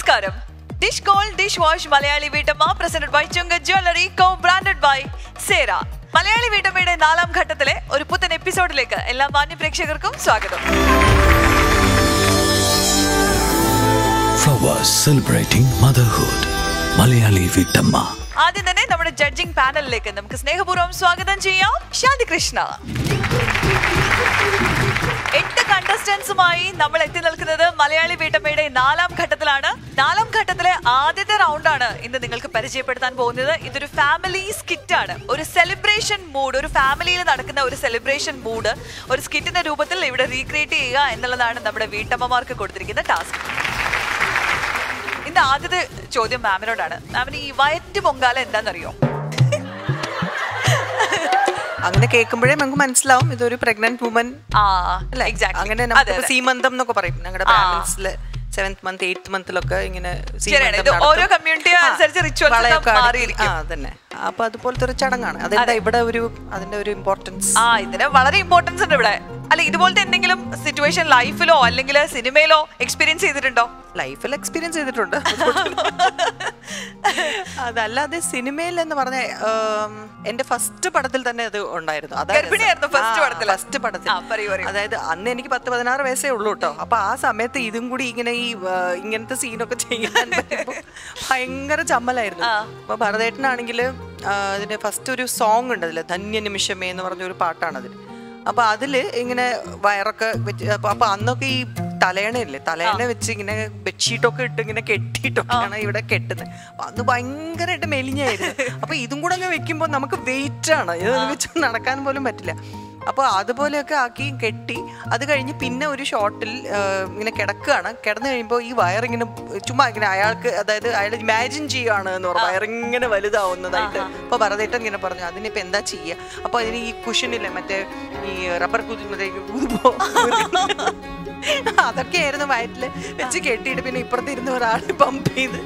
നമസ്കാരം dish gold dish wash Malayali വീട്ടമ്മ presented by ചുങ്ക jewellery co branded by സേര മലയാളി വീട്ടമ്മയുടെ നാലാം ഘട്ടത്തിലെ ഒരു പുത്തൻ എപ്പിസോഡിലേക്ക് എല്ലാ മാന്യ പ്രേക്ഷകർക്കും സ്വാഗതം Flowers celebrating motherhood. മലയാളി വീട്ടമ്മ ആദ്യം തന്നെ നമ്മുടെ ജഡ്ജിംഗ് പാനലിലേക്ക് നമുക്ക് സ്നേഹപൂർവ്വം സ്വാഗതം ചെയ്യാം ശാന്തി കൃഷ്ണ എട്ട് കണ്ടസ്റ്റൻസുമായി നമ്മൾ എത്തി നിൽക്കുന്നത് മലയാളി വീട്ടമ്മയുടെ നാലാം ഘട്ടത്തിലാണ് നാലാം ഘട്ടത്തിലെ ആദ്യത്തെ റൗണ്ടാണ് ഇന്ന് നിങ്ങൾക്ക് പരിചയപ്പെടുത്താൻ പോകുന്നത് ഇതൊരു ഫാമിലി സ്കിറ്റ് ആണ് ഒരു സെലിബ്രേഷൻ മൂഡ് ഒരു ഫാമിലിയിൽ നടക്കുന്ന ഒരു സെലിബ്രേഷൻ മൂഡ് ഒരു സ്കിറ്റിന്റെ രൂപത്തിൽ ഇവിടെ റീക്രിയേറ്റ് ചെയ്യുക എന്നുള്ളതാണ് നമ്മുടെ വീട്ടമ്മമാർക്ക് കൊടുത്തിരിക്കുന്ന ടാസ്ക് ഇന്ന് ആദ്യത്തെ ചോദ്യം മാമിനോടാണ് മാമിന് ഈ വയറ്റ് പൊങ്കാല എന്താണെന്നറിയോ അങ്ങനെ കേൾക്കുമ്പോഴേ നമുക്ക് മനസ്സിലാവും ഇതൊരു പ്രഗ്നന്റ് വുമൻ ആ അല്ലെ എക്സാക്ട് അങ്ങനെ നമുക്ക് സീമന്തം എന്നൊക്കെ പറയും ഞങ്ങളുടെ ബ്രാഹ്മിൻസില് സെവൻത് മന്ത് എയ്ത്ത് മന്തിലൊക്കെ ഇങ്ങനെ ശരിയാണ്. ഇത് നടത്തും. ഓരോ community ആ, അനുസരിച്ച് rituals ഒക്കെ വളയൊക്കെ അടിക്കും. മാറിയിരിക്കും. ആ അതന്നെ അപ്പൊ അതുപോലത്തെ ഒരു ചടങ്ങാണ് അതെന്താ ഇവിടെ ഒരു അതിന്റെ ഒരു ഇമ്പോർട്ടൻസ് ആ ഇതിന് വളരെ ഇമ്പോർട്ടൻസ് ഉണ്ട് ഇവിടെ അല്ല ഇതുപോലത്തെ എന്തെങ്കിലും സിറ്റുവേഷൻ ലൈഫിലോ അല്ലെങ്കിൽ സിനിമയിലോ എക്സ്പീരിയൻസ് ചെയ്തിട്ടുണ്ടോ ലൈഫിൽ എക്സ്പീരിയൻസ് ചെയ്തിട്ടുണ്ട് അതല്ലാതെ സിനിമയിൽ എന്ന് പറഞ്ഞ ആം, എന്റെ ഫസ്റ്റ് പടത്തിൽ തന്നെ അത് ഉണ്ടായിരുന്നു ഗർഭിണിയായിരുന്നു first പടത്തില്? ഫസ്റ്റ് പടത്തിൽ ആ, പറയൂ, പറയൂ. അതായത് അന്ന് എനിക്ക് പത്ത് പതിനാറ് വയസ്സേ ഉള്ളൂ കേട്ടോ അപ്പൊ ആ സമയത്ത് ഇതും കൂടി ഇങ്ങനെ ഈ ആ, ഇങ്ങനത്തെ സീനൊക്കെ ചെയ്യാൻ വരുമ്പോ ഭയങ്കര ചമ്മലായിരുന്നു അപ്പൊ ഭരതേട്ടനാണെങ്കിൽ അതിന്റെ ഫസ്റ്റ് ഒരു സോങ് ഉണ്ട് അതില് ധന്യ നിമിഷമേ എന്ന് പറഞ്ഞ ഒരു പാട്ടാണ് അതിൽ അപ്പൊ അതില് ഇങ്ങനെ വയറൊക്കെ വെച്ച് അപ്പൊ അപ്പൊ അന്നൊക്കെ ഈ തലയണയില്ലേ തലയണ വെച്ച് ഇങ്ങനെ ബെഡ്ഷീറ്റൊക്കെ ഇട്ട് ഇങ്ങനെ കെട്ടിയിട്ടൊക്കെയാണ് ഇവിടെ കെട്ടുന്നത് അപ്പൊ അന്ന് ഭയങ്കരമായിട്ട് മെലിഞ്ഞായിരുന്നു അപ്പൊ ഇതും കൂടെ അങ്ങ് വെക്കുമ്പോൾ നമുക്ക് വെയിറ്റ് ആണ് ഇത് വെച്ച് നടക്കാൻ പോലും പറ്റില്ല അപ്പോൾ അതുപോലെയൊക്കെ ആക്കി കെട്ടി അത് കഴിഞ്ഞ് പിന്നെ ഒരു ഷോട്ടിൽ ഇങ്ങനെ കിടക്കുകയാണ് കിടന്നു കഴിയുമ്പോൾ ഈ വയറിങ്ങനെ ചുമ്മാ ഇങ്ങനെ അയാൾക്ക് അതായത് അയാൾ ഇമാജിൻ ചെയ്യുകയാണ് എന്ന് പറഞ്ഞു വയറിങ്ങനെ വലുതാവുന്നതായിട്ട് അപ്പോൾ ഭരതേട്ടൻ ഇങ്ങനെ പറഞ്ഞു അതിനിപ്പോൾ എന്താ ചെയ്യുക അപ്പോൾ അതിന് ഈ കുഷനില്ലേ മറ്റേ ഈ റബ്ബർ കുതിമതേക്ക് ഊതുപോ അതൊക്കെയായിരുന്നു വയറ്റിൽ വെച്ച് കെട്ടിയിട്ട് പിന്നെ ഇപ്പുറത്ത് ഇരുന്ന് ഒരാൾ പമ്പ് ചെയ്ത്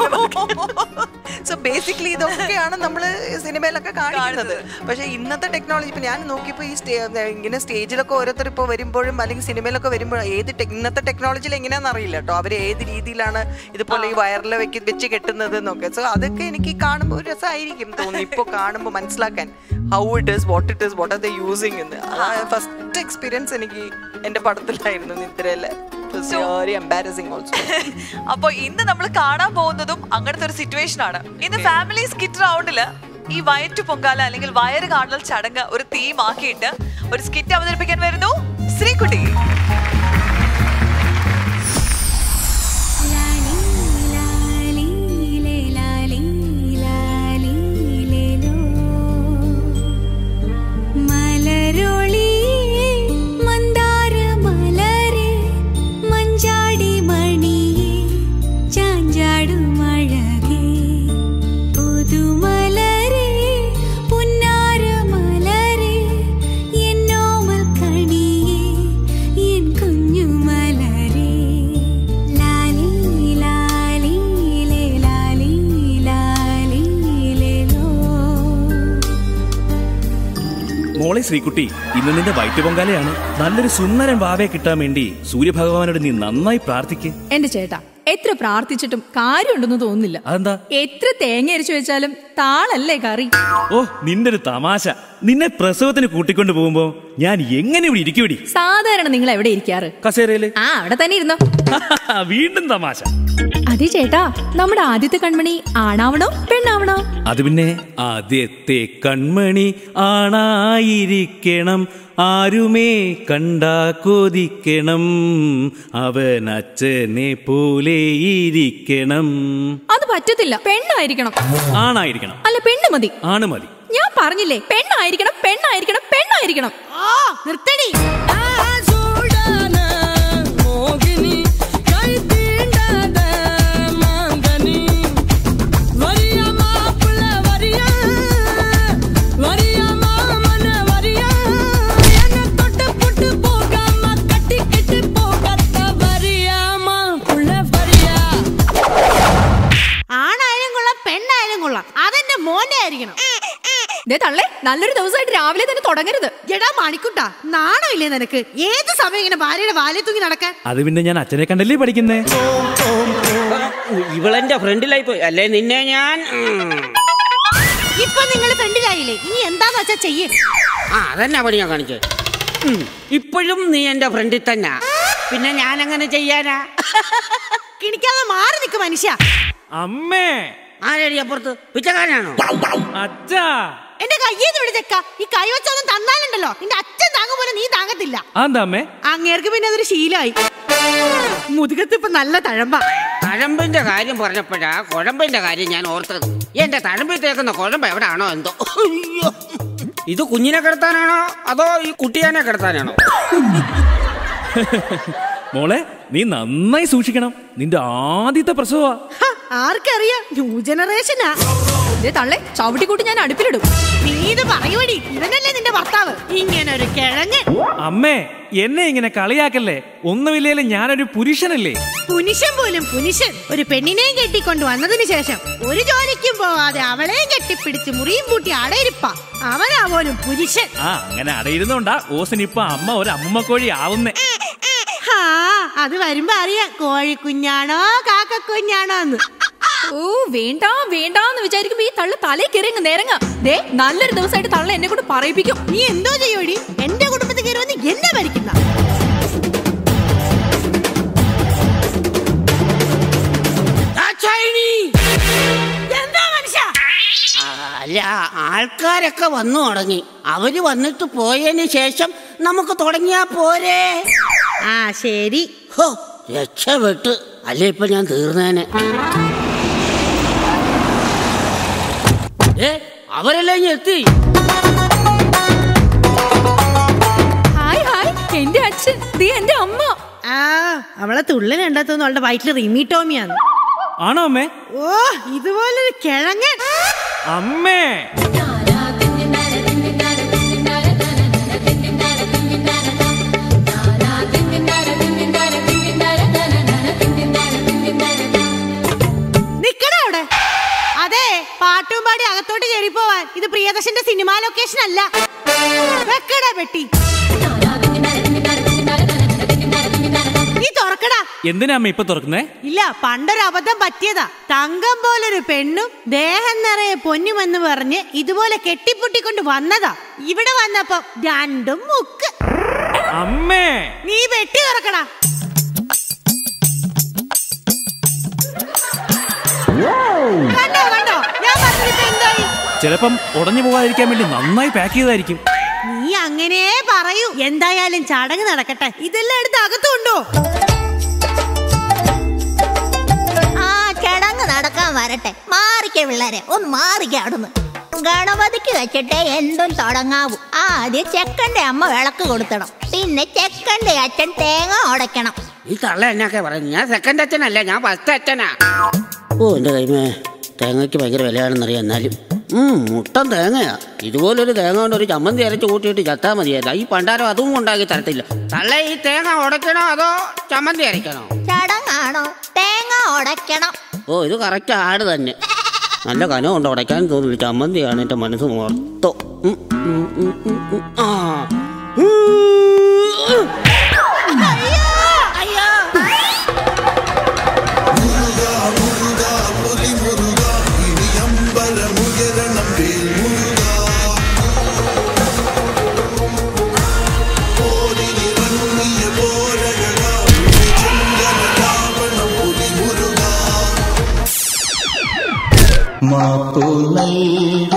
സോ ബേസിക്കലി ഇതൊക്കെയാണ് നമ്മൾ സിനിമയിലൊക്കെ കാണിക്കുന്നത് പക്ഷേ ഇന്നത്തെ ടെക്നോളജി ഇപ്പൊ ഞാൻ നോക്കിയപ്പോൾ ഈ സ്റ്റേ ഇങ്ങനെ സ്റ്റേജിലൊക്കെ ഓരോരുത്തർ ഇപ്പോൾ വരുമ്പോഴും അല്ലെങ്കിൽ സിനിമയിലൊക്കെ വരുമ്പോഴും ഏത് ടെ- ഇന്നത്തെ ടെക്നോളജിയിൽ എങ്ങനെയാണെന്ന് അറിയില്ല കേട്ടോ അവർ ഏത് രീതിയിലാണ് ഇതുപോലെ ഈ വയറിൽ വെക്ക് വെച്ച് കെട്ടുന്നത് എന്നൊക്കെ സോ അതൊക്കെ എനിക്ക് കാണുമ്പോൾ ഒരു രസമായിരിക്കും തോന്നുന്നു ഇപ്പോൾ കാണുമ്പോൾ മനസ്സിലാക്കാൻ how it is what it is what are the using എന്ന് ഫസ്റ്റ് എക്സ്പീരിയൻസ് എനിക്ക് എൻ്റെ പടത്തിലായിരുന്നു നിദ്രയിലെ വെരി എംബാരസിങ് ഓൾസോ അപ്പൊ ഇന്ന് നമ്മൾ കാണാൻ പോകുന്നതും അങ്ങനത്തെ ഒരു സിറ്റുവേഷൻ ആണ് ഇന്ന് ഫാമിലി സ്കിറ്റ് റൗണ്ടില് ഈ വയറ്റു പൊങ്കാല അല്ലെങ്കിൽ വയറ് കാണൽ ചടങ്ങ് ഒരു തീം ആക്കിയിട്ട് ഒരു സ്കിറ്റ് അവതരിപ്പിക്കാൻ വരുന്നു ശ്രീകുട്ടി ലാലി ലാലി ലേ ലാലി ലാലി ലേലോ മലരൊളി മന്ദാര മലരെ മഞ്ചാടി മണിയെ ചാഞ്ചാടും അഴകേ പുതുമലരെ പുന്നാര മലരെ എന്നോമൽ കണിയെ എൻ കുഞ്ഞു മലരെ ലാലി ലാലി ലേ ലാലി ലാലി ലേലോ മോളെ ശ്രീകുട്ടി ഇന്ന് നിന്റെ വയറ്റ് പൊങ്കാലയാണ് നല്ലൊരു സുന്ദരൻ വാവയെ കിട്ടാൻ വേണ്ടി സൂര്യഭഗവാനോട് നീ നന്നായി പ്രാർത്ഥിക്ക് എന്റെ ചേട്ടാ എത്ര പ്രാർത്ഥിച്ചിട്ടും കാര്യമുണ്ടെന്ന് തോന്നുന്നില്ല അതെന്താ എത്ര തേങ്ങ അരിച്ചു വെച്ചാലും താളല്ലേ കറി ഓ നിന്റെ ഒരു തമാശ നിന്നെ പ്രസവത്തിന് കൂട്ടിക്കൊണ്ടു പോകുമ്പോ ഞാൻ എങ്ങനെ ഇവിടെ ഇരിക്കൂടി സാധാരണ നിങ്ങൾ എവിടെ ഇരിക്കാറ് കസേരയില് ആ അവിടെ തന്നെ ഇരുന്നോ വീണ്ടും തമാശ അതെ ചേട്ടാ നമ്മുടെ ആദ്യത്തെ കൺമണി ആണാവണോ പെണ്ണാവണോ അത് പിന്നെ ആദ്യത്തെ കൺമണി ആണായിരിക്കണം ആരുമേ കണ്ടാ കൊതിക്കണം അവൻ അച്ഛനെ പോലെ ഇരിക്കണം അത് പറ്റത്തില്ല പെണ്ണായിരിക്കണം ആണായിരിക്കണം അല്ല പെണ്ണ് മതി ആണ് മതി ഞാൻ പറഞ്ഞില്ലേ പെണ്ണായിരിക്കണം പെണ്ണായിരിക്കണം പെണ്ണായിരിക്കണം ആ നിർത്തടി ആണായാലും കൊള്ളാം പെണ്ണായാലും കൊള്ളാം അതെന്റെ മോനെ ആയിരിക്കണം ദേ തള്ളേ നല്ലൊരു ദിവസമായിട്ട് രാവിലെ തന്നെ തുടങ്ങരുത് എടാ മണിക്കുട്ടാ നാണോ ഇല്ലേ നിനക്ക് ഏത് സമയം ഇങ്ങനെ ഭാര്യയുടെ വാലേ തൂങ്ങി നടക്കാൻ അത് പിന്നെ ഞാൻ അച്ഛനെ കണ്ടല്ലേ പഠിക്കുന്നേ ഇവളെന്റെ ഫ്രണ്ടിലായി പോയി അല്ലേ നിന്നെ ഞാൻ ഉം. ഇപ്പൊ നിങ്ങൾ ഫ്രണ്ടിലായില്ലേ ഇനി എന്താന്ന് വെച്ചാ ചെയ്യേ ആ അതന്നെ പണി ഞാൻ കാണിച്ചത് ഉം. ഇപ്പോഴും നീ എന്റെ ഫ്രണ്ടിൽ തന്നെ പിന്നെ ഞാൻ അങ്ങനെ ചെയ്യാനാ കിണിക്കാതെ മാറി നിൽക്ക് മനുഷ്യ അമ്മേ ആരടി അപ്പുറത്ത് പിച്ചക്കാരനാണോ അച്ഛാ എന്റെ കയ്യേന്ന് വിളിച്ചേക്ക ഈ കൈ വെച്ചൊന്നും തന്നാലുണ്ടല്ലോ നിന്റെ അച്ഛൻ താങ്ങും പോലെ നീ താങ്ങത്തില്ല അതെന്താ അമ്മേ അങ്ങേർക്ക് പിന്നെ അതൊരു ശീലമായി മുതുകത്ത് ഇപ്പൊ നല്ല തഴമ്പ തഴമ്പിന്റെ കാര്യം പറഞ്ഞപ്പോഴാ കുഴമ്പിന്റെ കാര്യം ഞാൻ ഓർത്തത് എന്റെ തഴമ്പിൽ തേക്കുന്ന കുഴമ്പ് എവിടാണോ എന്തോ അയ്യോ. ഇത് കുഞ്ഞിനെ കിടത്താനാണോ അതോ ഈ കുട്ടിയാനെ കിടത്താനാണോ മോളെ നീ നന്നായി സൂക്ഷിക്കണം നിന്റെ ആദ്യത്തെ പ്രസവ ഹ, ആർക്കറിയാം ന്യൂ ജനറേഷനാ ദേ തള്ളെ ചവിട്ടിക്കൂട്ടി ഞാൻ അടുപ്പിലിടും നീ ഇത് പറയുവടി ഇവനല്ലേ നിന്റെ ഭർത്താവ് ഇങ്ങനെ ഒരു കിഴങ്ങ് അമ്മേ എന്നെ ഇങ്ങനെ കളിയാക്കല്ലേ ഒന്നുമില്ലേലും ഞാനൊരു പുരുഷനല്ലേ പുരുഷൻ പോലും പുരുഷൻ ഒരു പെണ്ണിനെയും കെട്ടിക്കൊണ്ട് വന്നതിന് ശേഷം ഒരു ജോലിക്കും പോവാതെ അവളെയും കെട്ടിപ്പിടിച്ച് മുറിയും പൂട്ടി അടയിരിപ്പ അവനാ പോലും പുരുഷൻ ആ അങ്ങനെ അടയിരുന്നോണ്ടാ ഓസിന് ഇപ്പൊ അമ്മ ഒരു അമ്മ കോഴി ആവുന്നേ ഹാ അത് വരുമ്പോ അറിയാം കോഴിക്കുഞ്ഞാണോ കാക്കക്കുഞ്ഞാണോ എന്ന് ഓ വേണ്ട വേണ്ടാന്ന് വിചാരിക്കുമ്പോ ഈ തള്ള തലേ കയറിയങ്ങ് നേരങ്ങ ദേ നല്ലൊരു ദിവസമായിട്ട് തള്ള എന്നെ കൊണ്ട് പറയിപ്പിക്കും നീ എന്തോ ചെയ്യോടി എന്റെ കുടുംബത്തിൽ കയറി വന്ന് എന്നെ ഭരിക്കുന്ന ദാക്ഷായണി! എന്താ മനുഷ്യ ആ, അല്ല ആൾക്കാരൊക്കെ വന്നു തുടങ്ങി അവര് വന്നിട്ട് പോയതിന് ശേഷം നമുക്ക് തുടങ്ങിയാ പോരെ ആ ശരി ഹോ രക്ഷപ്പെട്ട് അല്ലേ ഇപ്പൊ ഞാൻ തീർന്നേനെ ഏ അവരെല്ലാം ഇങ്ങ് എത്തി ഹായ് ഹായ് എന്റെ അച്ഛൻ ദേ എന്റെ അമ്മ ആ അവളെ തുള്ളൽ കണ്ടാത്തൊന്നും അവളുടെ വയറ്റിൽ റിമിറ്റോമിയാണ് ആണോ അമ്മേ ഓ ഇതുപോലൊരു കിഴങ്ങ് അമ്മേ നിക്കടാ അവിടെ അതെ പാട്ടും പാടി അകത്തോട്ട് കയറി പോവാൻ ഇത് പ്രിയദർശന്റെ സിനിമാ ലൊക്കേഷൻ അല്ല വെക്കടാ പെട്ടി നീ തുറക്കടാ എന്തിനാ അമ്മ ഇപ്പൊ തുറക്കുന്നേ ഇല്ല പണ്ടൊരു അബദ്ധം പറ്റിയതാ തങ്കം പോലൊരു പെണ്ണും ദേഹം നിറയെ പൊന്നുമെന്ന് പറഞ്ഞ് ഇതുപോലെ കെട്ടിപ്പൊട്ടിക്കൊണ്ട് വന്നതാ ഇവിടെ വന്നപ്പം രണ്ടും മുക്ക് അമ്മേ നീ വെട്ടി തുറക്കടാ കണ്ടോ കണ്ടോ ഞാൻ പറഞ്ഞിട്ട് എന്തായി ചിലപ്പം ഉടഞ്ഞു പോകാതിരിക്കാൻ വേണ്ടി നന്നായി പാക്ക് ചെയ്തായിരിക്കും നീ അങ്ങനെ പറയൂ എന്തായാലും ചടങ്ങ് നടക്കട്ടെ ഇതെല്ലാം എടുത്ത് അകത്തുണ്ടോ ആ ചടങ്ങ് നടക്കാൻ വരട്ടെ മാറിക്ക പിള്ളേരെ ഒന്ന് മാറിക്ക അവിടുന്ന് ഗണപതിക്ക് വെച്ചിട്ട് എന്തും തുടങ്ങാവൂ ആദ്യം ചെക്കന്റെ അമ്മ വിളക്ക് കൊടുത്തണം പിന്നെ ചെക്കന്റെ അച്ഛൻ തേങ്ങ ഉടയ്ക്കണം ഈ തള്ള എന്നൊക്കെ പറയുന്നത് ഞാൻ സെക്കൻഡ് അച്ഛനല്ല ഞാൻ ഫസ്റ്റ് അച്ഛനാ ഓ എൻ്റെ കൈമേ തേങ്ങയ്ക്ക് ഭയങ്കര വിലയാണെന്നറിയാം എന്നാലും ഉം, മുട്ടൻ തേങ്ങയാ ഇതുപോലൊരു തേങ്ങ കൊണ്ട് ഒരു ചമ്മന്തി അരച്ച് കൂട്ടിയിട്ട് ചത്താ മതിയല്ല ഈ പണ്ടാരം അതും ഉണ്ടാക്കി തരത്തില്ല തള്ള ഈ തേങ്ങ ഉടയ്ക്കണോ അതോ ചമ്മന്തി അരയ്ക്കണോ ചടങ്ങാണോ തേങ്ങ ഉടയ്ക്കണം ഓ ഇത് കറക്റ്റ് ആട് തന്നെ നല്ല കനമുണ്ട് ഉടയ്ക്കാൻ തോന്നില്ല ചമ്മന്തിയാണ് എൻ്റെ മനസ്സ് മൊത്തം ഉം, ഉം, ഉം, ഉം, ഉം. ആ ഉം. മാപ്പു നൽകു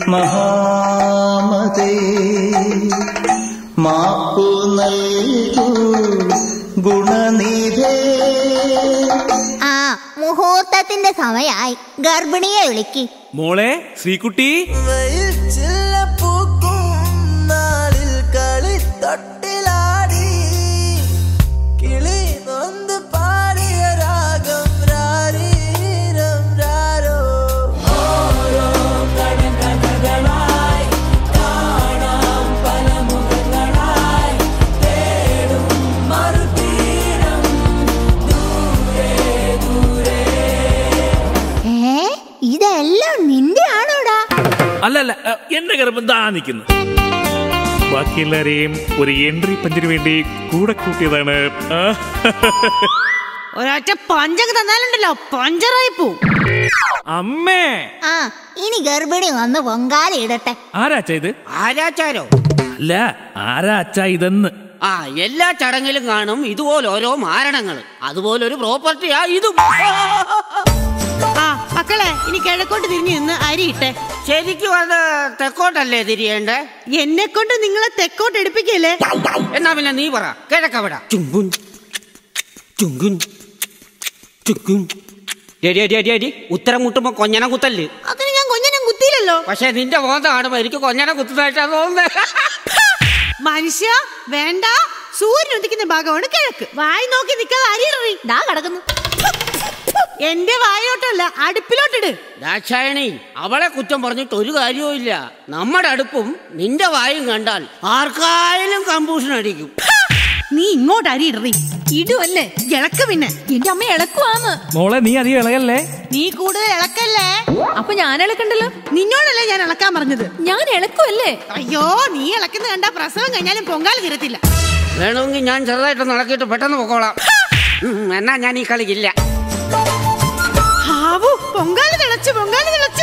മഹാമതേ മാപ്പു നൽകു ഗുണനിധേ ആ മുഹൂർത്തത്തിന്റെ സമയായി ഗർഭിണിയെ വിളിക്ക് മോളെ ശ്രീകുട്ടി നാളിൽ കളി തൊട്ടിലാടി കിളി നൊന്ത് പാടിയ രാഗം രാരീരം രാരോ ഓരോ കടകടകളായി കാണാം പല മുഖങ്ങളായി തേടും മറുതീരം ദൂരെ ദൂരെ ഏ ഇതെല്ലാം നിന്റെ ആണോടാ അല്ല അല്ല അ, എന്റെ ഗർഭം താ നിൽക്കുന്നു ബാക്കി എല്ലാരെയും ഒരു എൻട്രി പഞ്ചിന് വേണ്ടി കൂടെ കൂട്ടിയതാണ് ആ, ഒരൊറ്റ പഞ്ചക്ക് തന്നാലുണ്ടല്ലോ പഞ്ചറായി പോവും അമ്മേ ആ ഇനി ഗർഭിണി വന്ന് പൊങ്കാല ഇടട്ടെ ആരാ അച്ഛാ ഇത് ആരാച്ചാരോ അല്ല ആരാ അച്ഛാ ഇതെന്ന് ആ എല്ലാ ചടങ്ങിലും കാണും ഇതുപോലെ ഓരോ മാരണങ്ങൾ അതുപോലെ ഒരു പ്രോപ്പർട്ടിയാ ഇതും ആ മക്കളെ ഇനി കിഴക്കോട്ട് തിരിഞ്ഞു നിന്ന് അരി ഇട്ടെ ശരിക്കും അത് തെക്കോട്ടല്ലേ തിരിയേണ്ടേ എന്നെ കൊണ്ട് നിങ്ങളെ തെക്കോട്ട് എടുപ്പിക്കല്ലേ എന്നാ പിന്നെ നീ പറ കിഴക്കവിട ചുങ്കുൻ ചുങ്കുൻ ചുങ്കുൻ എടി എടി എടി എടി ഉത്തരം മുട്ടുമ്പോ കൊഞ്ഞന കുത്തല്ല് അതിന് ഞാൻ കൊഞ്ഞനം കുത്തിയില്ലല്ലോ പക്ഷെ നിന്റെ മോന്ത കാണുമ്പോ എനിക്ക് കൊഞ്ഞന കുത്തുന്നതായിട്ടാ തോന്നുന്നത് മനുഷ്യ വേണ്ട സൂര്യൻ ഉദിക്കുന്ന ഭാഗമാണ് കിഴക്ക് വായി നോക്കി നിൽക്കാതെ അരിയിടറി ദാ കിടക്കുന്നു എന്റെ വായോട്ടല്ല അടുപ്പിലോട്ടിട് ദാക്ഷായണി അവളെ കുറ്റം പറഞ്ഞിട്ട് ഒരു കാര്യവും ഇല്ല നമ്മുടെ അടുപ്പും നിന്റെ വായും കണ്ടാൽ ആർക്കായാലും കമ്പൂഷൻ അടിക്കും നീ ഇങ്ങോട്ട് അരിയിടറി ഇടുവല്ലേ ഇളക്ക് പിന്നെ എന്റെ അമ്മ ഇളക്കുവാന്ന് മോളെ നീ അധികം ഇളകല്ലേ നീ കൂടുതൽ ഇളക്കല്ലേ അപ്പൊ ഞാൻ ഇളക്കണ്ടല്ലോ നിന്നോടല്ലേ ഞാൻ ഇളക്കാൻ പറഞ്ഞത് ഞാൻ ഇളക്കുവല്ലേ അയ്യോ നീ ഇളക്കുന്ന കണ്ട പ്രസവം കഴിഞ്ഞാലും പൊങ്കാല തീരത്തില്ല വേണമെങ്കിൽ ഞാൻ ചെറുതായിട്ട് നടക്കിയിട്ട് പെട്ടെന്ന് പൊക്കോളാം ഉം, എന്നാ ഞാൻ ഈ കളിക്കില്ല ഹാവു പൊങ്കാല തിളച്ചു പൊങ്കാല തിളച്ചു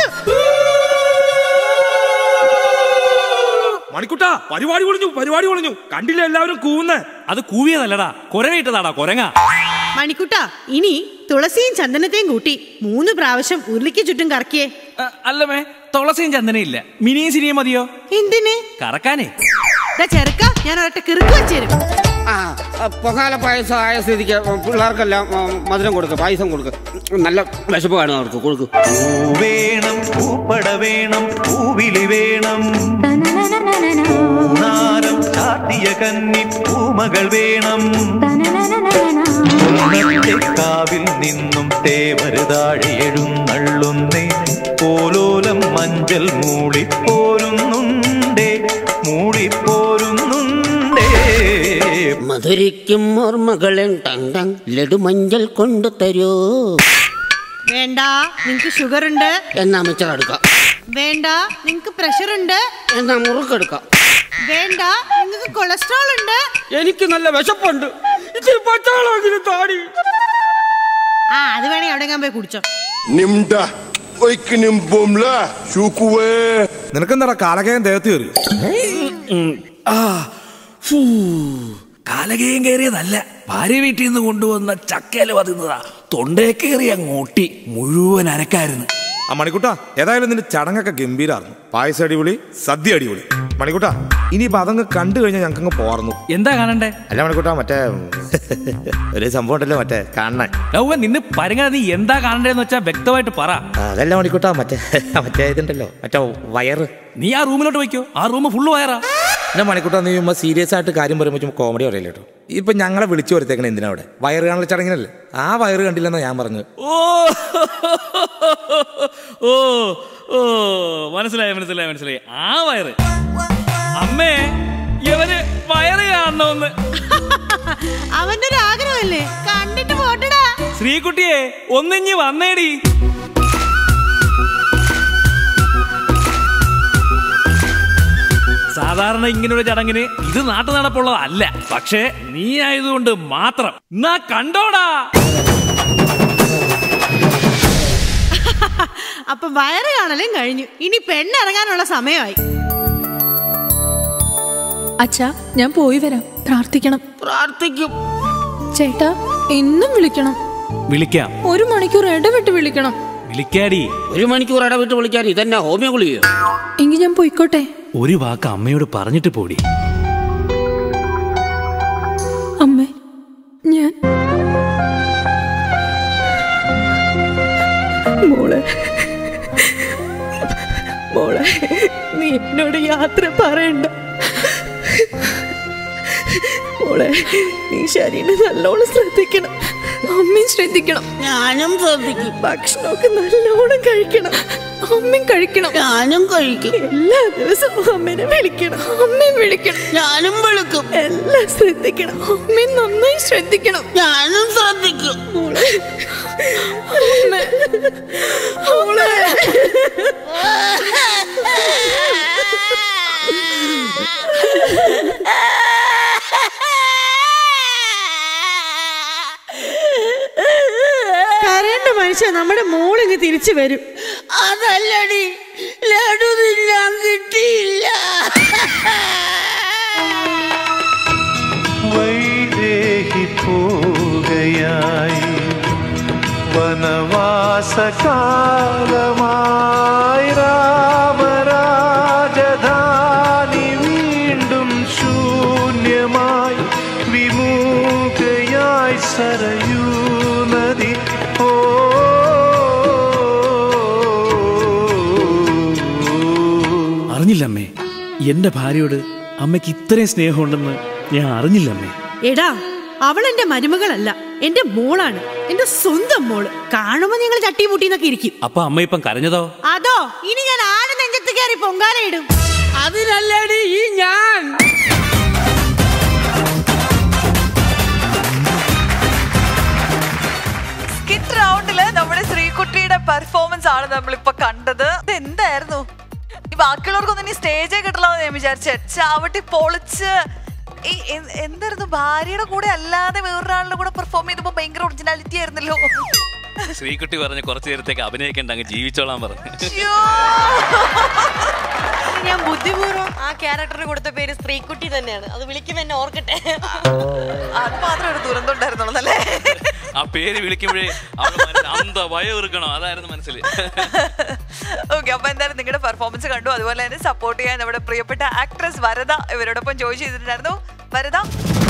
മണിക്കുട്ടാ പരിപാടി പൊളിഞ്ഞു പരിപാടി പൊളിഞ്ഞു കണ്ടില്ല എല്ലാവരും കൂവുന്ന അത് കൂവിയതല്ലടാ കൊരവിട്ടതാടാ കൊരങ്ങ മണിക്കുട്ട ഇനി തുളസിയും ചന്ദനത്തെയും കൂട്ടി മൂന്ന് പ്രാവശ്യം ഉരുളിക്ക് ചുറ്റും കറക്കിയേ അല്ലമേ തുളസിയും ചന്ദനയില്ല മിനിയും സിനിയും മതിയോ എന്തിന് കറക്കാനേ ദാ ചെറുക്ക ഞാൻ ഒരൊറ്റ കിറുക്ക് വെച്ചുതരും ആ ആ, പൊങ്കാല പായസം ആയ സ്ഥിതിക്ക് പിള്ളേർക്കെല്ലാം ആ, മധുരം കൊടുക്കുക പായസം കൊടുക്കുക നല്ല വിശപ്പ് കാണും അവർക്ക് കൊടുക്കും വേണം പൂപ്പട വേണം പൂവിളി വേണം പൂനാരം ചാത്തിയ കന്നി പൂമകൾ വേണം കാവിൽ നിന്നും തേവരുതാഴെ എഴുന്നള്ളുന്നേ പോലോലം മഞ്ചൽ മൂളിപ്പോരുന്നുണ്ടേ മൂളിപ്പോരുന്നുണ്ടേ മധുരിക്കും ഓർമ്മകളെ ടങ് ടങ് ലഡുമഞ്ചൽ കൊണ്ടു തരൂ വേണ്ട നിങ്ങക്ക് ഷുഗർ ഉണ്ട് എന്നാ മിച്ചർ എടുക്കാം വേണ്ട നിങ്ങക്ക് പ്രഷർ ഉണ്ട് എന്നാ മുറുക്കെടുക്കാം വേണ്ട നിങ്ങക്ക് കൊളസ്ട്രോൾ ഉണ്ട് എനിക്ക് നല്ല വിശപ്പുണ്ട് ഇച്ചിരി പച്ചവളമെങ്കിലും താടി ആ അത് വേണേ എവിടെയെങ്കിലും പോയി കുടിച്ചോ Nimda, oikinim bomla, shukuwe. നിനക്കെന്താടാ കാലകയം ദേഹത്ത് കയറി കാലകയും കയറിയതല്ല ഭാര്യ വീട്ടിൽ നിന്ന് കൊണ്ടുവന്ന ചക്കയില് പതിന്നതാ തൊണ്ടേ കയറി അങ്ങോട്ടി മുഴുവൻ അരക്കായിരുന്നു ആ മണിക്കുട്ട ഏതായാലും നിന്റെ ചടങ്ങൊക്കെ ഗംഭീരായിരുന്നു പായസം അടിപൊളി സദ്യ അടിപൊളി മണിക്കുട്ട ഇനിയിപ്പോ അതങ്ങ് കണ്ടു കഴിഞ്ഞാൽ ഞങ്ങക്കങ്ങ് പോർന്നു എന്താ കാണണ്ടേ അല്ല മണിക്കുട്ട മറ്റേ ഒരു സംഭവം ഉണ്ടല്ലോ മറ്റേ കാണാൻ ലൗവ നിന്ന് പരങ്ങ നീ എന്താ കാണണ്ടേന്ന് വെച്ചാ വ്യക്തമായിട്ട് പറ ആ, അതല്ല മണിക്കുട്ട മറ്റേ മറ്റേ ഇതുണ്ടല്ലോ മറ്റേ വയറ് നീ ആ റൂമിലോട്ട് വയ്ക്കോ ആ റൂം ഫുള്ള് വയറാ എന്നെ മണിക്കുട്ട നീ ചുമ്മാ സീരിയസ് ആയിട്ട് കാര്യം പറയുമ്പോൾ ചുമ്മാ കോമഡി പറയില്ല കേട്ടോ ഇപ്പൊ ഞങ്ങളെ വിളിച്ചു വരുത്തേക്കണ എന്തിനാ അവിടെ വയറ് കാണൽ ചടങ്ങിനല്ലേ ആ വയറ് കണ്ടില്ലെന്നാ ഞാൻ പറഞ്ഞു ഓ ഓ ഓ മനസ്സിലായി മനസ്സിലായി മനസ്സിലായി ആ വയറ് അമ്മേ ഇവന് വയറ് കാണണമെന്ന് അവന്റെ ഒരു ആഗ്രഹമല്ലേ കണ്ടിട്ട് പോട്ടടാ ശ്രീകുട്ടിയെ ഒന്നിഞ്ഞ് വന്നേടി സാധാരണ ഇങ്ങനൊരു ചടങ്ങിന് ഇത് നാട്ടു നടപ്പുള്ളതല്ല പക്ഷേ നീ ആയതുകൊണ്ട് മാത്രം എന്നാ കണ്ടോടാ അപ്പൊ വയറ് കാണലും കഴിഞ്ഞു ഇനി പെണ്ണിറങ്ങാനുള്ള സമയമായി അച്ഛാ ഞാൻ പോയി വരാം പ്രാർത്ഥിക്കണം പ്രാർത്ഥിക്കും ചേട്ടാ എന്നും വിളിക്കണം വിളിക്കാം ഒരു മണിക്കൂർ ഇടവിട്ട് വിളിക്കണം വിളിക്കാടി ഒരു മണിക്കൂർ ഇടവിട്ട് വിളിക്കാൻ ഇതന്നെ ഹോമിയോ ഗുളിയോ എങ്കിൽ ഞാൻ പോയിക്കോട്ടെ ഒരു വാക്ക് അമ്മയോട് പറഞ്ഞിട്ട് പോടി അമ്മേ ഞാൻ മോളെ മോളെ നീ എന്നോട് യാത്ര പറയണ്ട മോളെ നീ ശരീരം നല്ലോണം ശ്രദ്ധിക്കണം അമ്മയും ശ്രദ്ധിക്കണം ഞാനും ശ്രദ്ധിക്കും ഭക്ഷണമൊക്കെ നല്ലോണം കഴിക്കണം അമ്മയും കഴിക്കണം ഞാനും കഴിക്കും എല്ലാ ദിവസവും അമ്മേനെ വിളിക്കണം അമ്മയും വിളിക്കണം ഞാനും വിളിക്കും എല്ലാം ശ്രദ്ധിക്കണം അമ്മയും നന്നായി ശ്രദ്ധിക്കണം ഞാനും ശ്രദ്ധിക്കും അമ്മ മോളെ ആ പ്രാർത്ഥിച്ച നമ്മുടെ മോളിങ്ങ് തിരിച്ചു വരും അതല്ലടി ലഡു തിന്നാൻ കിട്ടിയില്ല വൈദേഹി പോകയായി വനവാസകാലമായി രാമരാജധാനി വീണ്ടും ശൂന്യമായി വിമുഖയായി സരയൂ നദി ഓ അറിഞ്ഞില്ല അമ്മേ എന്റെ ഭാര്യയോട് അമ്മയ്ക്ക് ഇത്രയും സ്നേഹമുണ്ടെന്ന് ഞാൻ അറിഞ്ഞില്ല അമ്മേ എടാ അവൾ എന്റെ മരുമകളല്ല എന്റെ മോളാണ് എന്റെ സ്വന്തം മോള് കാണുമ്പോ നിങ്ങൾ ചട്ടിമുട്ടിന്നൊക്കെ ഇരിക്കും അപ്പൊ അമ്മ ഇപ്പം കരഞ്ഞതോ അതോ ഇനി ഞാൻ ആരെ നെഞ്ചത്ത് കയറി പൊങ്കാലയിടും അതിനല്ലടി ഈ ഞാൻ സ്കിറ്റ് റൗണ്ടില് നമ്മുടെ ശ്രീകുട്ടിയുടെ പെർഫോമൻസ് ആണ് നമ്മളിപ്പോ കണ്ടത് ഇത് എന്തായിരുന്നു ഈ ബാക്കിയുള്ളവർക്കൊന്നും ഇനി സ്റ്റേജേ കിട്ടില്ല ഞാൻ വിചാരിച്ചേ ചാവട്ടി പൊളിച്ച് ഈ എ- എന്തായിരുന്നു ഭാര്യയുടെ കൂടെ അല്ലാതെ വേറൊരാളുടെ കൂടെ പെർഫോം ചെയ്തപ്പോ ഭയങ്കര ഒറിജിനാലിറ്റി ആയിരുന്നല്ലോ ശ്രീകുട്ടി പറഞ്ഞ് കുറച്ചു നേരത്തേക്ക് അഭിനയിക്കണ്ട അങ്ങ് ജീവിച്ചോളാൻ പറഞ്ഞു ശ്ശോ. ഞാൻ ബുദ്ധിപൂർവ്വം ആ ക്യാരക്ടറിന് കൊടുത്ത പേര് സ്ത്രീക്കുട്ടി തന്നെയാണ് അത് വിളിക്കുമ്പോ എന്നെ ഓർക്കട്ടെ അത് മാത്രം ഒരു ദുരന്തം ഉണ്ടായിരുന്നുള്ളൂ അല്ലേ ആ പേര് വിളിക്കുമ്പോഴേ അവള് മനസ്സിൽ അന്ത ഭയം അതായിരുന്നു മനസ്സിൽ ഓക്കെ അപ്പൊ എന്തായാലും നിങ്ങളുടെ പെർഫോമൻസ് കണ്ടു അതുപോലെ തന്നെ സപ്പോർട്ട് ചെയ്യാൻ നമ്മുടെ പ്രിയപ്പെട്ട ആക്ട്രസ് വരദ ഇവരോടൊപ്പം ജോയിൻ ചെയ്തിട്ടുണ്ടായിരുന്നു വരദ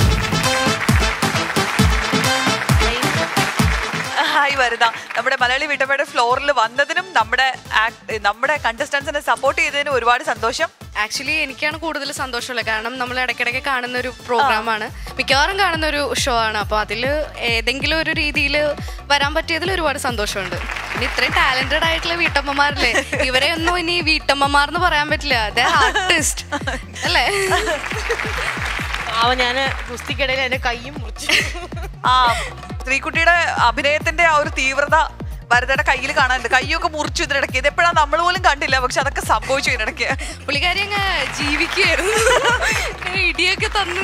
ഹായ് വരദ നമ്മുടെ മലയാളി വീട്ടമ്മയുടെ ഫ്ലോറിൽ വന്നതിനും നമ്മുടെ act- നമ്മുടെ കണ്ടസ്റ്റൻസിനെ സപ്പോർട്ട് ചെയ്തതിനും ഒരുപാട് സന്തോഷം ആക്ച്വലി എനിക്കാണ് കൂടുതൽ സന്തോഷമുള്ളത് കാരണം നമ്മൾ ഇടയ്ക്കിടയ്ക്ക് കാണുന്ന ഒരു പ്രോഗ്രാമാണ് മിക്കവാറും കാണുന്ന ഒരു ഷോ ആണ് അപ്പോൾ അതിൽ ഏതെങ്കിലും ഒരു രീതിയിൽ വരാൻ പറ്റിയതിൽ ഒരുപാട് സന്തോഷമുണ്ട് പിന്നെ ഇത്രയും ടാലന്റഡ് ആയിട്ടുള്ള വീട്ടമ്മമാരല്ലേ ഇവരെ ഒന്നും ഇനി വീട്ടമ്മമാർന്ന് പറയാൻ പറ്റില്ല അതേ ആർട്ടിസ്റ്റ് അല്ലേ അവ ഞാൻ ഗുസ്തിക്കിടയിൽ എന്റെ കൈയും മുറിച്ചു ആ ശ്രീകുട്ടിയുടെ അഭിനയത്തിന്റെ ആ ഒരു തീവ്രത വരദയുടെ കയ്യിൽ കാണാനുണ്ട് കൈയൊക്കെ മുറിച്ചു ഇതിനിടയ്ക്ക് ഇത് എപ്പോഴാണ് നമ്മൾ പോലും കണ്ടില്ല പക്ഷെ അതൊക്കെ സംഭവിച്ചു ഇതിനിടയ്ക്ക് പുള്ളിക്കാരി അങ്ങ് ജീവിക്കുകയായിരുന്നു ഇടിയൊക്കെ തന്ന്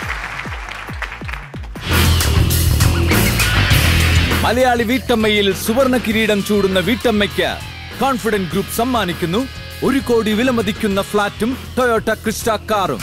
മലയാളി വീട്ടമ്മയിൽ സുവർണ കിരീടം ചൂടുന്ന വീട്ടമ്മയ്ക്ക് കോൺഫിഡന്റ് ഗ്രൂപ്പ് സമ്മാനിക്കുന്നു ഒരു കോടി വിലമതിക്കുന്ന ഫ്ളാറ്റും ടൊയോട്ട ക്രിസ്റ്റ കാറും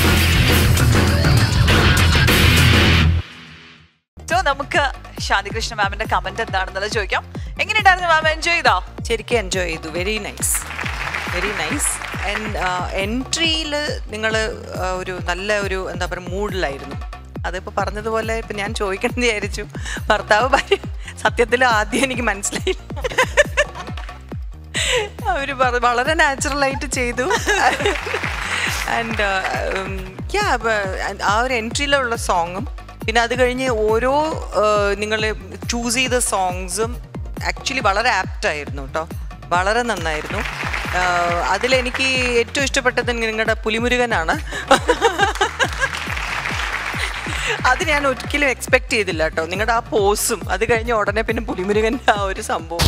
സോ നമുക്ക് ശാന്തികൃഷ്ണ മാമിന്റെ കമന്റ് എന്താണെന്നുള്ളത് ചോദിക്കാം എങ്ങനെയുണ്ടായിരുന്നു മാം എൻജോയ് ചെയ്തോ ശരിക്കും എൻജോയ് ചെയ്തു very nice very nice and എൻട്രിയിൽ നിങ്ങൾ ഒരു നല്ല ഒരു എന്താ പറയുക മൂഡിലായിരുന്നു അതിപ്പോൾ പറഞ്ഞതുപോലെ ഇപ്പം ഞാൻ ചോദിക്കണം എന്ന് വിചാരിച്ചു ഭർത്താവ് ഭാര്യ സത്യത്തിൽ ആദ്യം എനിക്ക് മനസ്സിലായി അവർ വളരെ നാച്ചുറലായിട്ട് ചെയ്തു ആൻഡ് ആ ഒരു എൻട്രിയിലുള്ള സോങ്ങും പിന്നെ അത് കഴിഞ്ഞ് ഓരോ നിങ്ങൾ ചൂസ് ചെയ്ത സോങ്സും ആക്ച്വലി വളരെ ആപ്റ്റ് ആയിരുന്നു കേട്ടോ വളരെ നന്നായിരുന്നു ആഹ് അതിലെനിക്ക് ഏറ്റവും ഇഷ്ടപ്പെട്ടത് നിങ്ങളുടെ പുലിമുരുകനാണ് അത് ഞാൻ ഒരിക്കലും എക്സ്പെക്ട് ചെയ്തില്ല കേട്ടോ നിങ്ങളുടെ ആ പോസും അത് കഴിഞ്ഞ് ഉടനെ പിന്നെ പുലിമുരുകൻ്റെ ആ ഒരു സംഭവം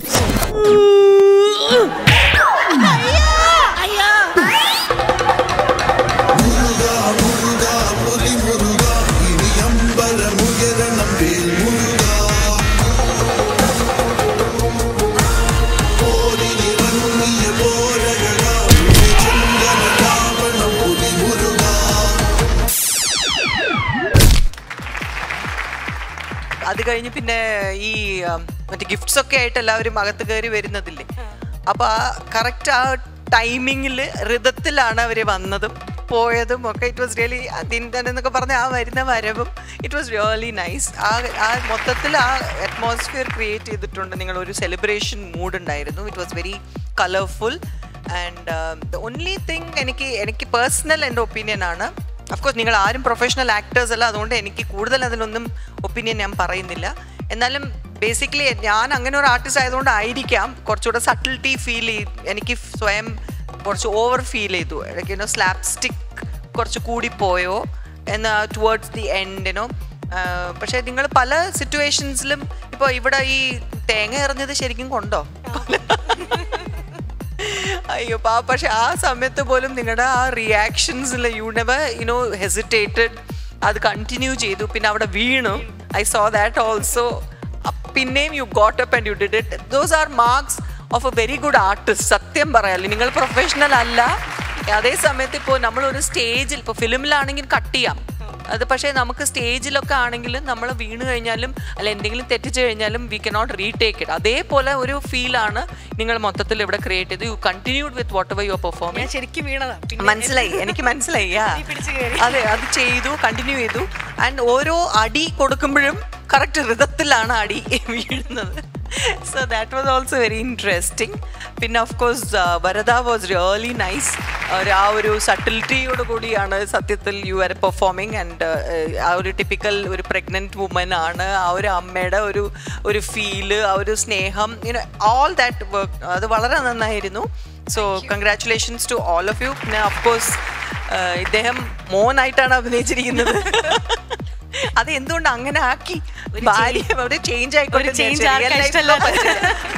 അത് കഴിഞ്ഞ് പിന്നെ ഈ ഉം, മറ്റേ ഗിഫ്റ്റ്സ് ഒക്കെ ആയിട്ട് എല്ലാവരും അകത്ത് കയറി വരുന്നതില്ലേ അപ്പൊ ആ കറക്റ്റ് ആ ടൈമിങ്ങിൽ ഋതത്തിലാണ് അവർ വന്നതും പോയതും ഒക്കെ ഇറ്റ് വാസ് റിയലി അതിൻ്റെ എന്നൊക്കെ പറഞ്ഞ ആ വരുന്ന വരവും ഇറ്റ് വാസ് റിയലി നൈസ് ആ ആ മൊത്തത്തിൽ ആ അറ്റ്മോസ്ഫിയർ ക്രിയേറ്റ് ചെയ്തിട്ടുണ്ട് നിങ്ങൾ ഒരു സെലിബ്രേഷൻ മൂഡ് ഉണ്ടായിരുന്നു it was very colourful and the only thing എനിക്ക് എനിക്ക് പേഴ്സണൽ എൻ്റെ ഒപ്പീനിയൻ ആണ് അഫ്കോഴ്സ് നിങ്ങൾ ആരും പ്രൊഫഷണൽ ആക്ടേഴ്സ് അല്ല അതുകൊണ്ട് എനിക്ക് കൂടുതൽ അതിലൊന്നും ഒപ്പീനിയൻ ഞാൻ പറയുന്നില്ല എന്നാലും ബേസിക്കലി ഞാൻ അങ്ങനെ ഒരു ആർട്ടിസ്റ്റ് ആയതുകൊണ്ട് ആയിരിക്കാം കുറച്ചുകൂടെ സട്ടിലിറ്റി ഫീൽ ചെയ്ത് എനിക്ക് സ്വയം കുറച്ച് ഓവർ ഫീൽ ചെയ്തു ഇടയ്ക്ക് സ്ലാബ് സ്റ്റിക്ക് കുറച്ച് കൂടിപ്പോയോ എന്ന് ടുവേർഡ്സ് ദി എൻഡിനോ പക്ഷേ നിങ്ങൾ പല സിറ്റുവേഷൻസിലും ഇപ്പോൾ ഇവിടെ ഈ തേങ്ങ എറിഞ്ഞത് ശരിക്കും കൊണ്ടോ അയ്യോ പാ പക്ഷെ ആ സമയത്ത് പോലും നിങ്ങളുടെ ആ റിയാക്ഷൻസിൽ യു നെവർ യുനോ ഹെസിറ്റേറ്റഡ് അത് കണ്ടിന്യൂ ചെയ്തു പിന്നെ അവിടെ വീണു ഐ സോ ദാറ്റ് ഓൾസോ പിന്നെയും you got up and you did it those are marks of a very good artist സത്യം പറയാല്ലേ നിങ്ങൾ പ്രൊഫഷണൽ അല്ല അതേ സമയത്ത് ഇപ്പോൾ നമ്മളൊരു സ്റ്റേജിൽ ഇപ്പോൾ ഫിലിമിലാണെങ്കിൽ കട്ട് ചെയ്യാം അത് പക്ഷേ നമുക്ക് സ്റ്റേജിലൊക്കെ ആണെങ്കിലും നമ്മൾ വീണ് കഴിഞ്ഞാലും അല്ല എന്തെങ്കിലും തെറ്റിച്ച് കഴിഞ്ഞാലും വി കനോട്ട് റീടേക്ക് ഇറ്റ് അതേപോലെ ഒരു ഫീലാണ് നിങ്ങൾ മൊത്തത്തിൽ ഇവിടെ ക്രിയേറ്റ് ചെയ്ത് you continued with whatever your performance ഞാൻ ശരിക്കും വീണതാ മനസ്സിലായി എനിക്ക് മനസ്സിലായി yeah. പിടിച്ച് കയറി. അതെ അത് ചെയ്തു കണ്ടിന്യൂ ചെയ്തു ആൻഡ് ഓരോ അടി കൊടുക്കുമ്പോഴും കറക്റ്റ് ഋതത്തിലാണ് അടി വീഴുന്നത് so that was also very interesting പിന്നെ of course Varada was really nice ഒരു ആ ഒരു സട്ടിലിറ്റിയോട് കൂടിയാണ് സത്യത്തിൽ യു ആർ പെർഫോമിങ് ആൻഡ് ആ ഒരു ടിപ്പിക്കൽ ഒരു പ്രഗ്നൻറ്റ് വുമൻ ആണ് ആ ഒരു അമ്മയുടെ ഒരു ഒരു ഫീല് ആ ഒരു സ്നേഹം യുനോ ഓൾ ദാറ്റ് വർക്ക് അത് വളരെ നന്നായിരുന്നു so congratulations to all of you പിന്നെ ഓഫ് കോഴ്സ് ഇദ്ദേഹം മോനായിട്ടാണ് അഭിനയിച്ചിരിക്കുന്നത് അത് എന്തുകൊണ്ട് അങ്ങനെ ആക്കി ഭാര്യ ഒരു ചേഞ്ച് ആയിക്കോട്ടെ ഒരു change ആർക്കാ ഇഷ്ടമല്ലാത്ത?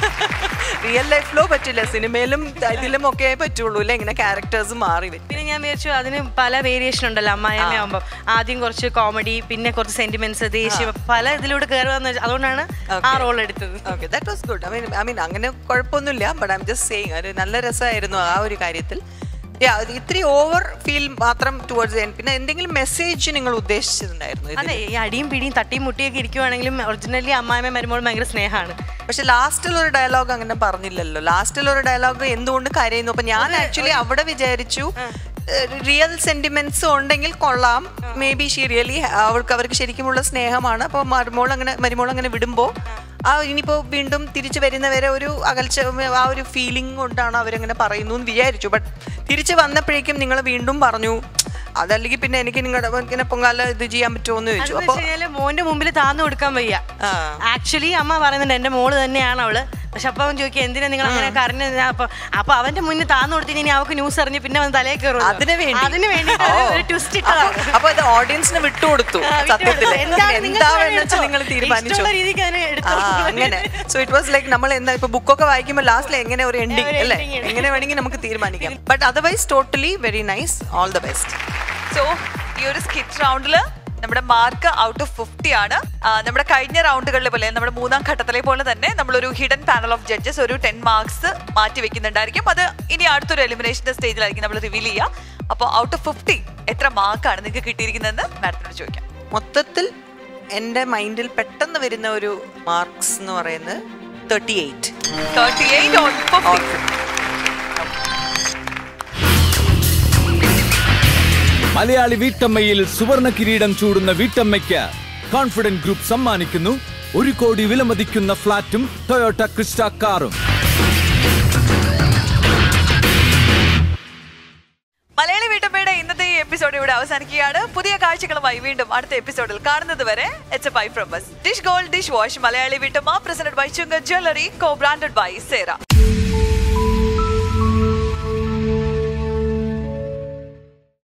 റിയൽ ലൈഫിലോ പറ്റില്ല സിനിമയിലും ഇതിലും ഒക്കെ പറ്റുള്ളൂ അല്ലെ ഇങ്ങനെ ക്യാരക്ടേഴ്സ് മാറി വരും പിന്നെ ഞാൻ വിചാരിച്ചു അതിന് പല വേരിയേഷൻ ഉണ്ടല്ലോ അമ്മായിമ്മ ആവുമ്പോ ആദ്യം കുറച്ച് കോമഡി പിന്നെ കുറച്ച് സെന്റിമെന്റ്സ് ദേഷ്യം പല ഇതിലൂടെ കയറുക അതുകൊണ്ടാണ് ആ റോൾ എടുത്തത് okay that was good I mean I mean അങ്ങനെ കുഴപ്പമൊന്നുമില്ല but I'm just saying ഒരു നല്ല രസമായിരുന്നു ആ ഒരു കാര്യത്തിൽ Yeah, അത് ഇത്തിരി ഓവർ ഫീൽ മാത്രം ടുവേർഡ്സ് എൻഡ് പിന്നെ എന്തെങ്കിലും മെസ്സേജ് നിങ്ങൾ ഉദ്ദേശിച്ചിട്ടുണ്ടായിരുന്നു ഇതിൽ? അതെ ഈ അടിയും പിടിയും തട്ടിയും മുട്ടിയൊക്കെ ഇരിക്കുവാണെങ്കിലും ഒറിജിനലി അമ്മായിമ്മ മരുമോളും ഭയങ്കര സ്നേഹമാണ് പക്ഷെ ലാസ്റ്റിൽ ഒരു ഡയലോഗ് അങ്ങനെ പറഞ്ഞില്ലല്ലോ ലാസ്റ്റിൽ ഒരു ഡയലോഗ് എന്തുകൊണ്ട് കരയുന്നു അപ്പൊ ഞാൻ ആക്ച്വലി അവിടെ വിചാരിച്ചു റിയൽ സെന്റിമെന്റ്സ് ഉണ്ടെങ്കിൽ കൊള്ളാം മേ ബി ഷീ റിയലി അവർക്ക് അവർക്ക് ശരിക്കുമുള്ള സ്നേഹമാണ് അപ്പോൾ മരുമോൾ അങ്ങനെ മരുമോൾ അങ്ങനെ വിടുമ്പോൾ ആ ഇനിയിപ്പോൾ വീണ്ടും തിരിച്ചു വരുന്നവരെ ഒരു അകൽച്ച ആ ഒരു ഫീലിംഗ് കൊണ്ടാണ് അവരങ്ങനെ പറയുന്നു എന്ന് വിചാരിച്ചു ബട്ട് തിരിച്ചു വന്നപ്പോഴേക്കും നിങ്ങൾ വീണ്ടും പറഞ്ഞു അതല്ലെങ്കിൽ പിന്നെ എനിക്ക് നിങ്ങളുടെ ഇങ്ങനെ പൊങ്കാല ഇത് ചെയ്യാൻ പറ്റുമോ എന്ന് ചോദിച്ചു അതെന്ന് അപ്പോൾ വെച്ച് കഴിഞ്ഞാല് മോന്റെ മുമ്പിൽ താന്നു കൊടുക്കാൻ വയ്യ ആക്ച്വലി അമ്മ പറയുന്നുണ്ട് എന്റെ മോള് തന്നെയാണ് അവള് പക്ഷെ അപ്പൊ അവൻ ചോദിക്കുക എന്തിനാ നിങ്ങൾ അങ്ങനെ കരഞ്ഞ അപ്പൊ അപ്പൊ അവന്റെ മുന്നിൽ താന്നു കൊടുത്തു ഇനി അവക്ക് ന്യൂസ് അറിഞ്ഞ് പിന്നെ അവൻ തലേ കയറും അതിന് വേണ്ടി അതിന് വേണ്ടി ഓ. ഒരു ട്വിസ്റ്റ് ഇട്ടതാണ് അപ്പൊ ഇത് ഓഡിയൻസിന് വിട്ടുകൊടുത്തു ആ, വിട്ടുകൊടുത്തു. സത്യത്തില് എന്താണ് നിങ്ങൾക്ക് എന്താണെന്ന് വെച്ചാൽ എടുത്തോ. നിങ്ങൾ തീരുമാനിച്ചു ഇഷ്ടമുള്ള രീതിക്ക് അതിനെ എടുത്തോ. ആ, അങ്ങനെ സോ ഇറ്റ് വാസ് ലൈക്ക് നമ്മൾ എന്താ ഇപ്പൊ ബുക്കൊക്കെ വായിക്കുമ്പോൾ ലാസ്റ്റിൽ എങ്ങനെ ഒരു എൻഡിങ് ഒരു അല്ലേ ending ആണ്. എങ്ങനെ വേണമെങ്കിൽ നമുക്ക് തീരുമാനിക്കാം but otherwise totally very nice all the best so ഈ ഒരു സ്കിറ്റ് റൗണ്ടിൽ നമ്മുടെ മാർക്ക് ഔട്ട് ഓഫ് ഫിഫ്റ്റി ആണ് ആ, നമ്മുടെ കഴിഞ്ഞ റൗണ്ടുകളിലെ പോലെ നമ്മുടെ മൂന്നാം ഘട്ടത്തിലെ പോലെ തന്നെ നമ്മളൊരു ഹിഡൻ പാനൽ ഓഫ് ജഡ്ജസ് ഒരു ടെൻ മാർക്സ് മാറ്റി വെക്കുന്നുണ്ടായിരിക്കും അത് ഇനി അടുത്തൊരു എലിമിനേഷന്റെ സ്റ്റേജിലായിരിക്കും നമ്മൾ റിവീൽ ചെയ്യുക അപ്പോൾ ഔട്ട് ഓഫ് ഫിഫ്റ്റി എത്ര മാർക്കാണ് നിങ്ങൾക്ക് കിട്ടിയിരിക്കുന്നതെന്ന് മാഡത്തിനോട് ചോദിക്കാം മൊത്തത്തിൽ എൻ്റെ മൈൻഡിൽ പെട്ടെന്ന് വരുന്ന ഒരു മാർക്സ് എന്ന് പറയുന്നത് thirty eight thirty eight on fifty Malayali വീട്ടമ്മയിൽ സുവർണ കിരീടം ചൂടുന്ന വീട്ടമ്മയ്ക്ക് കോൺഫിഡന്റ് ഗ്രൂപ്പ് സമ്മാനിക്കുന്നു ഒരു കോടി വിലമതിക്കുന്ന ഫ്ളാറ്റും ടൊയോട്ട ക്രിസ്റ്റ കാറും മലയാളി വീട്ടമ്മയുടെ ഇന്നത്തെ ഈ എപ്പിസോഡ് ഇവിടെ അവസാനിക്കുകയാണ് പുതിയ കാഴ്ചകളുമായി വീണ്ടും അടുത്ത എപ്പിസോഡിൽ കാണുന്നത് വരെ എച്ച് bye from Dish gold dish wash Malayali വീട്ടമ്മ presented by ചുങ്ക jewellery co branded by Sera